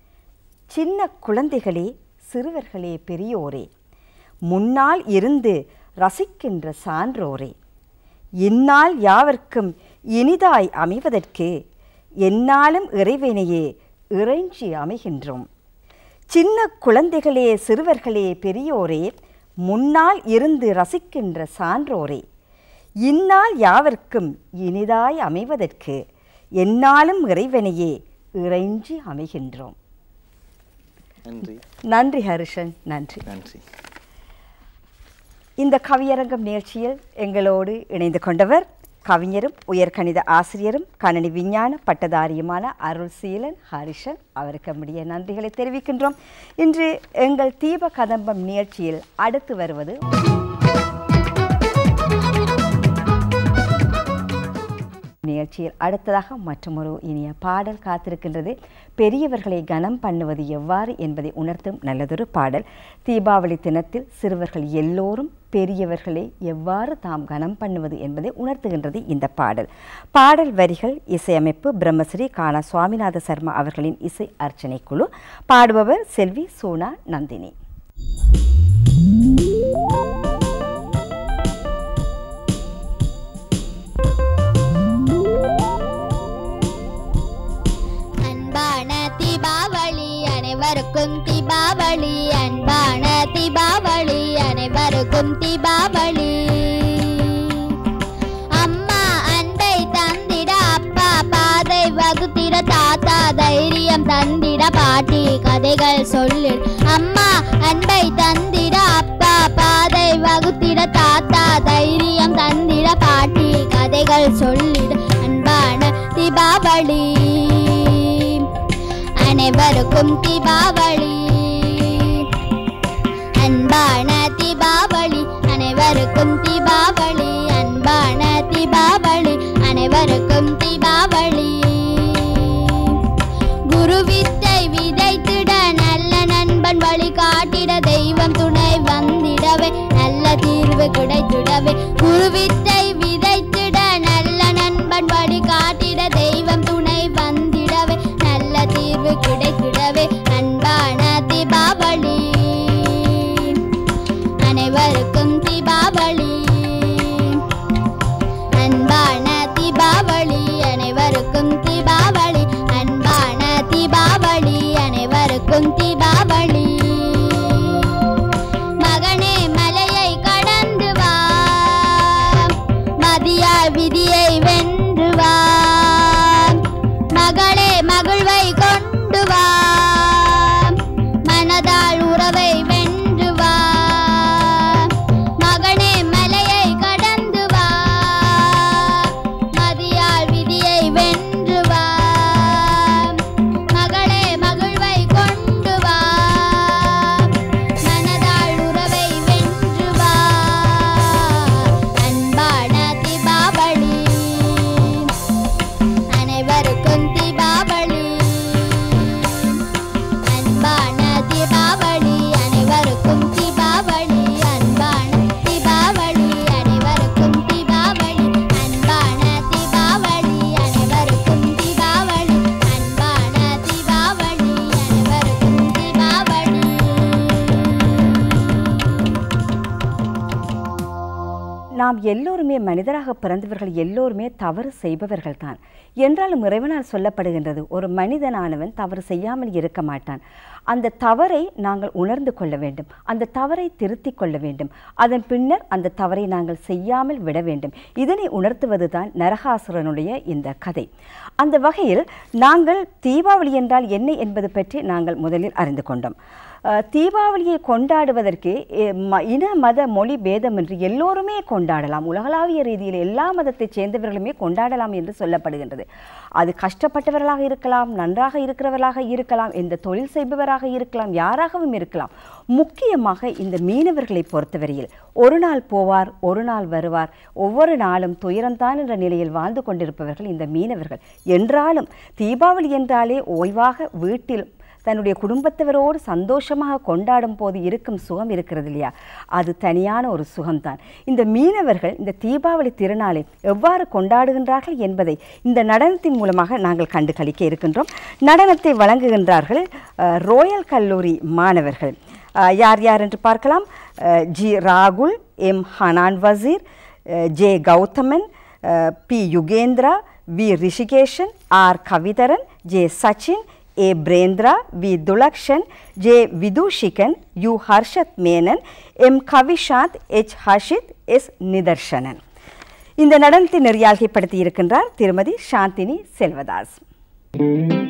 சின்ன குழந்தைகளே சிறுவர்களே பெரியோரே முன்னால் இருந்து ரசிக்கின்ற சான்றோரே இந்நாள் யாவர்க்கும் இனிதாய் அமைவதற்கு எந்நாளும் இறைவனையே இறைஞ்சி அமைகின்றோம் சின்ன குழந்தைகளே சிறுவர்களே பெரியோரே முன்னால் இருந்து ரசிக்கின்ற சான்றோரே இந்நாள் யாவர்க்கும் இனிதாய் அமைவதற்கு எந்நாளும் இறைவனையே இறைஞ்சி அமைகின்றோம் நன்றி நன்றி ஹரிஷன் நன்றி நன்றி இந்த கவியரங்கம் நிகழ்ச்சியில் எங்களோடு இணைந்து கொண்டவர் கவிஞரும் உயர்கணித ஆசிரியரும் கணனி விஞ்ஞான பட்டதாரியுமான அருள் சீலன் ஹரிஷன் அவருக்கு நம்முடைய நன்றிகளை தெரிவிக்கின்றோம் இன்று எங்கள் தீப கதம்பம் நிகழ்ச்சியில் அடுத்து வருவது நிகழ்ச்சியில் அடுத்ததாக மற்றொரு இனிய பாடல் காத்திருக்கின்றது பெரியவர்களை கனம் பண்ணுவது எவ்வாறு என்பதை உணர்த்தும் நல்லதொரு பாடல் தீபாவளி தினத்தில் சிறுவர்கள் எல்லோரும் பெரியவர்களை எவ்வாறு தாம் கனம் பண்ணுவது என்பதை உணர்த்துகின்றது இந்த பாடல் பாடல் வரிகள் இசையமைப்பு பிரம்மஸ்ரீ கானா சுவாமிநாத சர்மா அவர்களின் இசை அர்ச்சனை குழு பாடுபவர் செல்வி சோனா நந்தினி அன்பான தீபாவளி அனைவருக்கும் தீபாவளி அன்பான தீபாவளி அனைவருக்கும் தீபாவளி அம்மா அன்பை தந்திட அப்பா பாதை வகுத்திட தாத்தா தைரியம் தந்திட பாட்டி கதைகள் சொல்லு அம்மா அன்பை தந்திட அப்பா பாதை வகுத்திட தாத்தா தைரியம் தந்திட பாட்டி கதைகள் சொல்லிட அன்பான தீபாவளி அனைவருக்கும் தீபாவளி அன்பான தீபாவளி அனைவருக்கும் தீபாவளி அன்பான தீபாவளி அனைவருக்கும் தீபாவளி குருவித்தை விதைத்திட நல்ல நண்பன் வழி காட்டிட தெய்வம் துணை வந்திடவே நல்ல தீர்வு கிடைத்திடவே குருவித்தை விதைத்திட நல்ல நண்பன் வழி காட்டிட தெய்வம் துணை வந்திடவே நல்ல தீர்வு கிடைத்திடவே அன்பான தீபாவளி அனைவருக்கும் தீபாவளி அன்பான தீபாவளி அனைவருக்கும் தீபாவளி அன்பான தீபாவளி அனைவருக்கும் தீபாவளி மகனே மலையை கடந்து வா மதியால் விதியை வென்று வா மகளே மகிழ்வை கொண்டு வா மனதால் உறவை வென்று வா மகனே மலையை கடந்து வா மதியால் விதியை வென்று வா மகளே மகிழ்வை கொண்டு வா மனதால் உறவை வென்று வா அன்பான நாம் எல்லோருமே மனிதராக பிறந்தவர்கள் எல்லோருமே தவறு செய்பவர்கள் தான் என்றாலும் இறைவனால் சொல்லப்படுகின்றது ஒரு மனிதனானவன் தவறு செய்யாமல் இருக்க மாட்டான் அந்த தவறை நாங்கள் உணர்ந்து கொள்ள வேண்டும் அந்த தவறை திருத்திக் கொள்ள வேண்டும் அதன் பின்னர் அந்த தவறை நாங்கள் செய்யாமல் விட வேண்டும் இதனை உணர்த்துவது தான் நரகாசுரனுடைய இந்த கதை அந்த வகையில் நாங்கள் தீபாவளி என்றால் என்ன என்பது பற்றி நாங்கள் முதலில் அறிந்து கொண்டோம் அஹ், தீபாவளியை கொண்டாடுவதற்கு எ, ம- இன மத மொழி பேதமின்றி எல்லோருமே கொண்டாடலாம் உலகளாவிய ரீதியில் எல்லா மதத்தைச் சேர்ந்தவர்களுமே கொண்டாடலாம் என்று சொல்லப்படுகின்றது அது கஷ்டப்பட்டவர்களாக இருக்கலாம் நன்றாக இருக்கிறவர்களாக இருக்கலாம் எந்த தொழில் செய்பவராக இருக்கலாம் யாராகவும் இருக்கலாம் முக்கியமாக இந்த மீனவர்களை பொறுத்தவரையில் ஒரு நாள் போவார் ஒரு நாள் வருவார் ஒவ்வொரு நாளும் துயரம்தான் என்ற நிலையில் வாழ்ந்து கொண்டிருப்பவர்கள் இந்த மீனவர்கள் என்றாலும் தீபாவளி என்றாலே ஓய்வாக வீட்டில் தன்னுடைய குடும்பத்தவரோடு சந்தோஷமாக கொண்டாடும் போது இருக்கும் சுகம் இருக்கிறது இல்லையா அது தனியான ஒரு சுகம்தான் இந்த மீனவர்கள் இந்த தீபாவளி திருநாளை எவ்வாறு கொண்டாடுகின்றார்கள் என்பதை இந்த நடனத்தின் மூலமாக நாங்கள் கண்டு களிக்க இருக்கின்றோம் நடனத்தை வழங்குகின்றார்கள் அஹ், ரோயல் கல்லூரி மாணவர்கள் அஹ், யார் யார் என்று பார்க்கலாம் அஹ், ஜி ராகுல் எம் ஹனான் வசீர் அஹ், ஜே கௌதமன் அஹ், P Yugendra V Rishikeshan R Kavitharan J Sachin A Birendra V Thulakshan J Vithooshigan U Harshad Menon M Kavishanth H Harshith S Nitharshanan இந்த நடனத்தை நெறியாழ்கைப்படுத்தி இருக்கின்றார் திருமதி சாந்தினி செல்வதாஸ்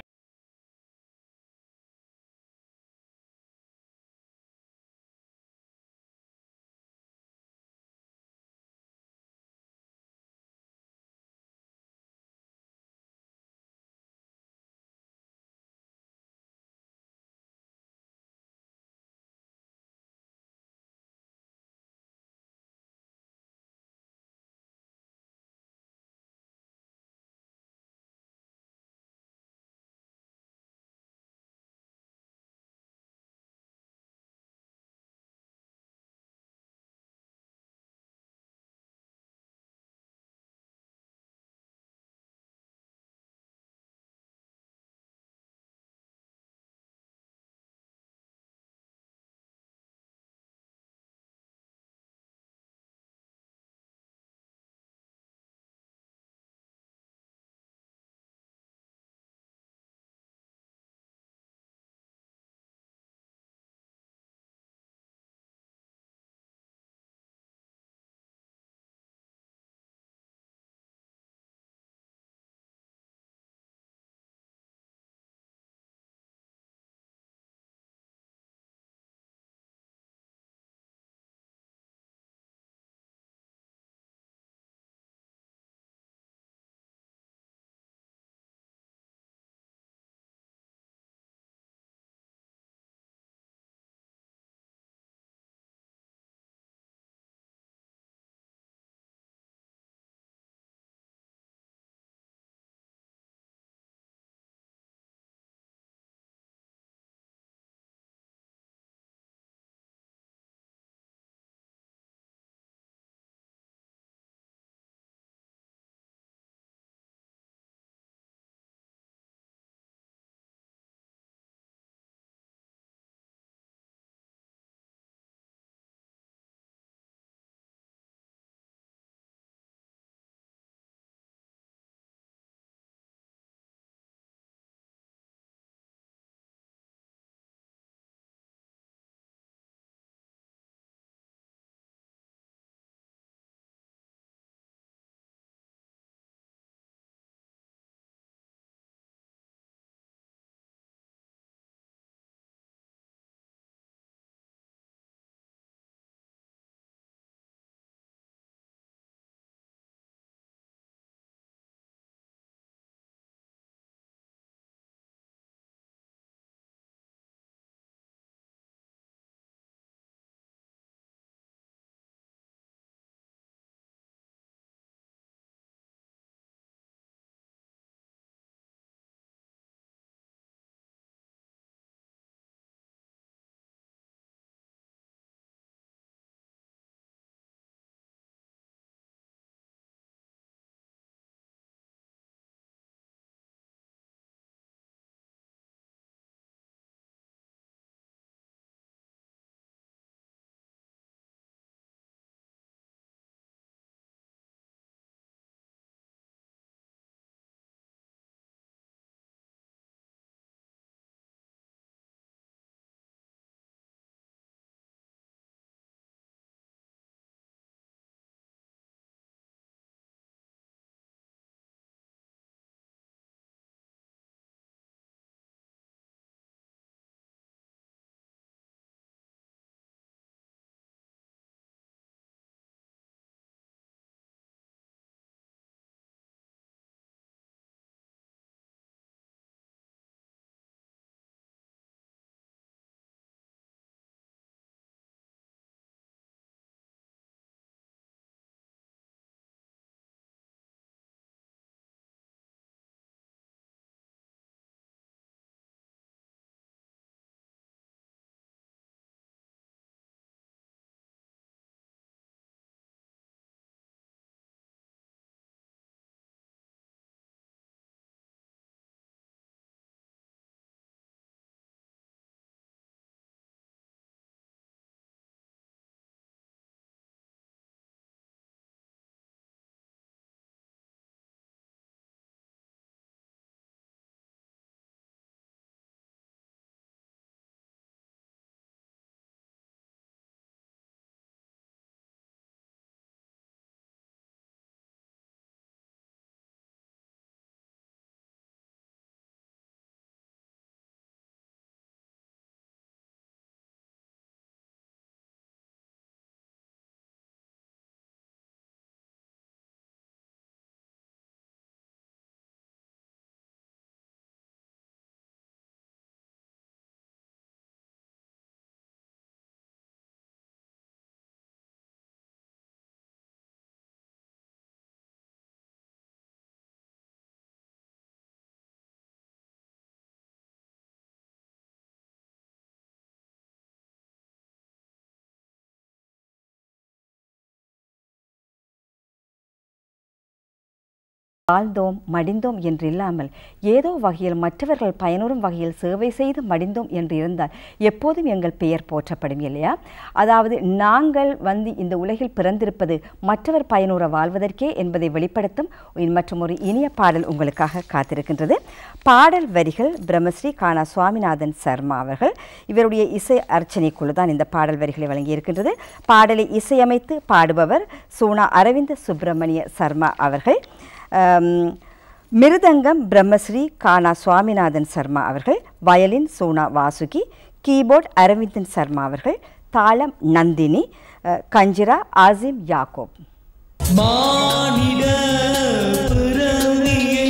வாழ்ந்தோம் மடிந்தோம் என்று இல்லாமல் ஏதோ வகையில் மற்றவர்கள் பயனுறும் வகையில் சேவை செய்து மடிந்தோம் என்று இருந்தால் எப்போதும் எங்கள் பெயர் போற்றப்படும் இல்லையா அதாவது நாங்கள் வந்து இந்த உலகில் பிறந்திருப்பது மற்றவர் பயனுற வாழ்வதற்கே என்பதை வெளிப்படுத்தும் மற்றும் ஒரு இனிய பாடல் உங்களுக்காக காத்திருக்கின்றது பாடல் வரிகள் பிரம்மஸ்ரீ கானா சுவாமிநாதன் சர்மா அவர்கள் இவருடைய இசை அர்ச்சனை குழு தான் இந்த பாடல் வரிகளை வழங்கியிருக்கின்றது பாடலை இசையமைத்து பாடுபவர் சோனா அரவிந்த சுப்பிரமணிய சர்மா அவர்கள் ஆம், மிருதங்கம் பிரம்மஸ்ரீ கானா சுவாமிநாதன் சர்மா அவர்கள் வயலின் சோனா வாசுகி கீபோர்ட் அரவிந்தன் சர்மா அவர்கள் தாளம் நந்தினி அஹ், கஞ்சிரா ஆசிம் யாக்கோப் மானிட பிறவியை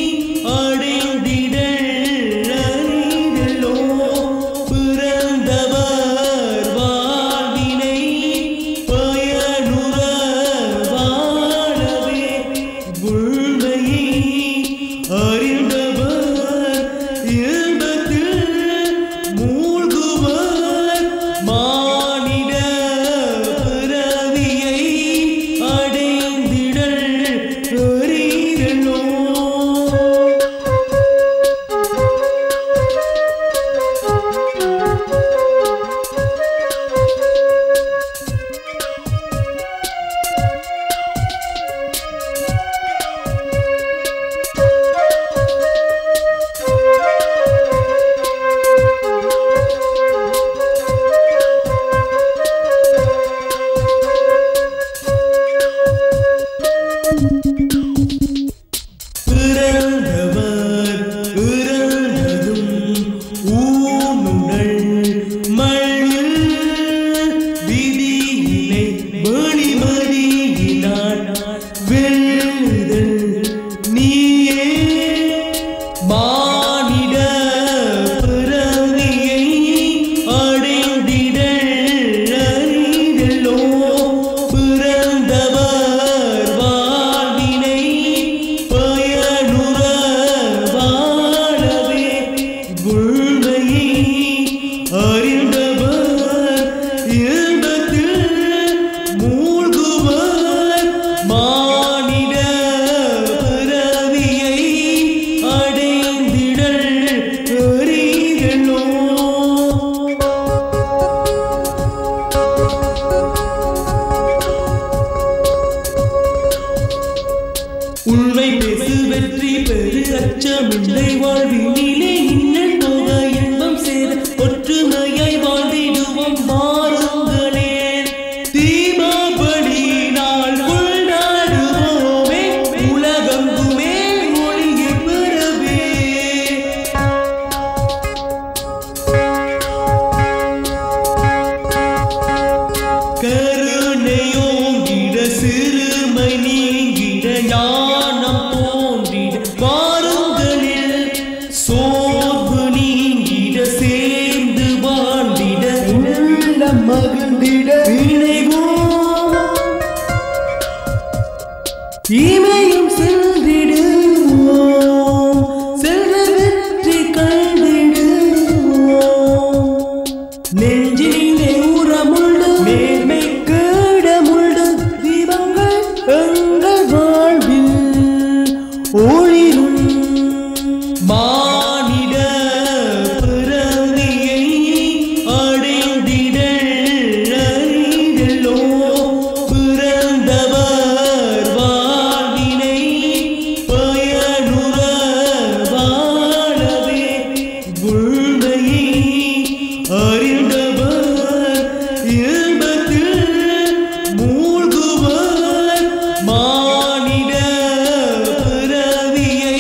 அடைந்திடல் அறிதலோ பிறந்தவர் வாழ்வினை பயனுற வாழவே உண்மையை அறிந்தவர் இன்பத்தில் மூழ்குவர் மானிட பிறவியை அடைந்திடல் அறிதலோ பிறந்தவர் பிறந்ததும் ஊனுடல் மண்ணில் விதியினை மணிமணியினான் வெல்லுதல் நீயே மானிட பிறவியை அடைந்திடல் அறிதலோ பிறந்தவர் வாழ்வினை பயனுற வாழவே உண்மையை அறிந்தவர் இன்பத்தில் மூழ்குவர் மானிட பிறவியை அடைந்திடல் அறிதலோ உண்மை பேசு வெற்றி பெரு அச்சமில்லை வாழ்வினிலே இன்னல் போக இன்பம் சேர ஒற்றுமையாய் வாழ்ந்திடுவோம் மாறுங்களே தீபாவளி நாள் கொண்டாடுவோமே உலகங்குமே ஒளியை பெறவே கருணையோங்கிட சிறுமை நீங்கிட ஞானம் தோன்றிட வாருங்களில் சோர்வு நீங்கிட சேர்ந்து வாழ்ந்திட உள்ளம் மகிழ்ந்திட இணைவோம் இமையும் சென்றிடுவோம் செல்வ வெற்றி கண்டிடுவோம் நெஞ்சினிலே ஊரமுண்டு மேன்மை கேடமுண்டு தீபங்கள் எங்கள் வாழ்வில் ஒளிரும் மானிட பிறவியை அடைந்திடல் அறிதலோ பிறந்தவர் வாழ்வினை பயனுற வாழவே உண்மையை அறிந்தவர் இன்பத்தில் மூழ்குவர் மானிட பிறவியை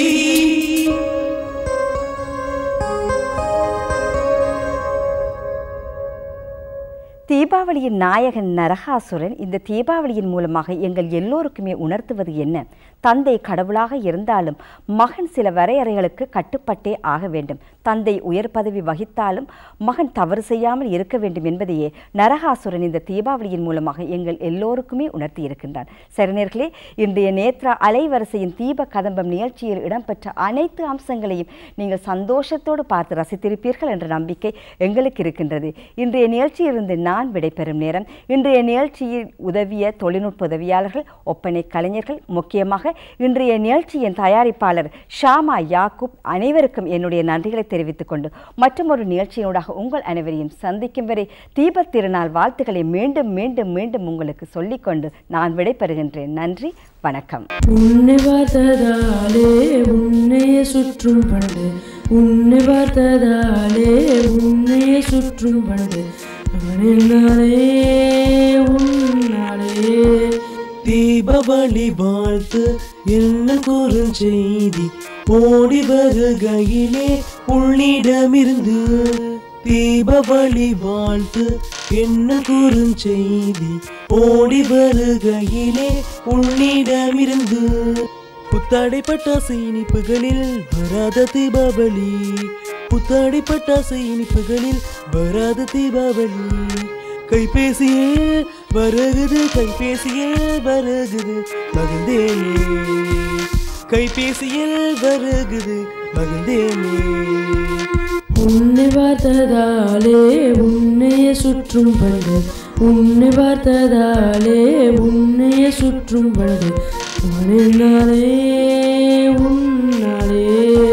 தீபாவளியின் நாயகன் நரகாசுரன் இந்த தீபாவளியின் மூலமாக எங்கள் எல்லோருக்குமே உணர்த்துவது என்ன தந்தை கடவுளாக இருந்தாலும் மகன் சில வரையறைகளுக்கு கட்டுப்பட்டே ஆக வேண்டும் தந்தை உயர் பதவி வகித்தாலும் மகன் தவறு செய்யாமல் இருக்க வேண்டும் என்பதையே நரகாசுரன் இந்த தீபாவளியின் மூலமாக எங்கள் எல்லோருக்குமே உணர்த்தி இருக்கின்றான் சரணர்களே இன்றைய நேத்ரா அலைவரிசையின் தீப கதம்பம் நிகழ்ச்சியில் இடம்பெற்ற அனைத்து அம்சங்களையும் நீங்கள் சந்தோஷத்தோடு பார்த்து ரசித்திருப்பீர்கள் என்ற நம்பிக்கை எங்களுக்கு இருக்கின்றது இன்றைய நிகழ்ச்சியிலிருந்து நான் விடைபெறும் நேரம் இன்றைய நிகழ்ச்சியில் உதவிய தொழில்நுட்ப உதவியாளர்கள் ஒப்பனை கலைஞர்கள் முக்கியமாக இன்றைய நிகழ்ச்சியின் தயாரிப்பாளர் ஷாமா யாக்கூப் அனைவருக்கும் என்னுடைய நன்றிகளை தெரிவித்துக் கொண்டு மற்றும் ஒரு நிகழ்ச்சியினூடாக உங்கள் அனைவரையும் சந்திக்கும் வரை தீபத் திருநாள் வாழ்த்துக்களை மீண்டும் மீண்டும் மீண்டும் உங்களுக்கு சொல்லிக்கொண்டு நான் விடைபெறுகின்றேன் நன்றி வணக்கம் உன்னை பார்த்ததாலே உன்னையே சுற்றும் பண்டு உன்னை பார்த்ததாலே உன்னையே சுற்றும் பண்டு நானே உன்னாலே தீபாவளி வாழ்த்து என்ன குறுஞ்செய்தி ஓடி வருகையிலே உன்னிடமிருந்து தீபாவளி வாழ்த்து என்ன குறுஞ்செய்தி ஓடி வருகையிலே உன்னிடமிருந்து புத்தாடை பட்டாசு இனிப்புகளில் வராத தீபாவளி புத்தாடை பட்டாசு இனிப்புகளில் வராத தீபாவளி கைபேசியில் வருகுது கைபேசியில் வருகுது மகிழ்ந்தேனே கைபேசியில் வருகுது மகிழ்ந்தேனே உன்னை பார்த்ததாலே உன்னையே சுற்றும் பண்டு உன்னை பார்த்ததாலே உன்னையே சுற்றும் பண்டு நானே உன்னாலே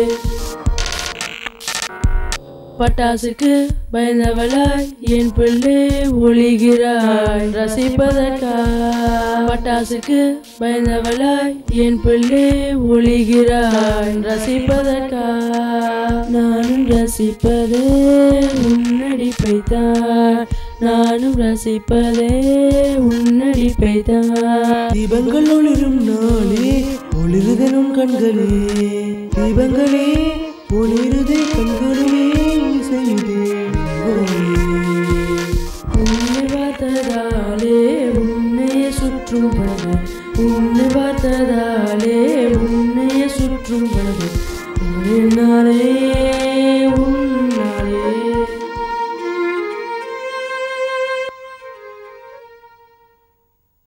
பட்டாசுக்கு பயந்தவளாய் என் பிள்ளை ஒளிகிறாய் ரசிப்பதற்கா பட்டாசுக்கு பயந்தவளாய் என் பிள்ளை ஒளிகிறாய் ரசிப்பதற்கா நானும் ரசிப்பதே உன்னடிப்பை தான் நானும் ரசிப்பதே உன்னடிப்பை தான் தீபங்கள் ஒளிரும் நாளே ஒளிருதனும் கண்களே தீபங்களே ஒளிருதே கண்களுமே இசையுதே உன்னை பார்த்ததாலே உன்னையே சுற்றும் படு உன்னை பார்த்ததாலே உன்னையே சுற்றும் படு நானே உன்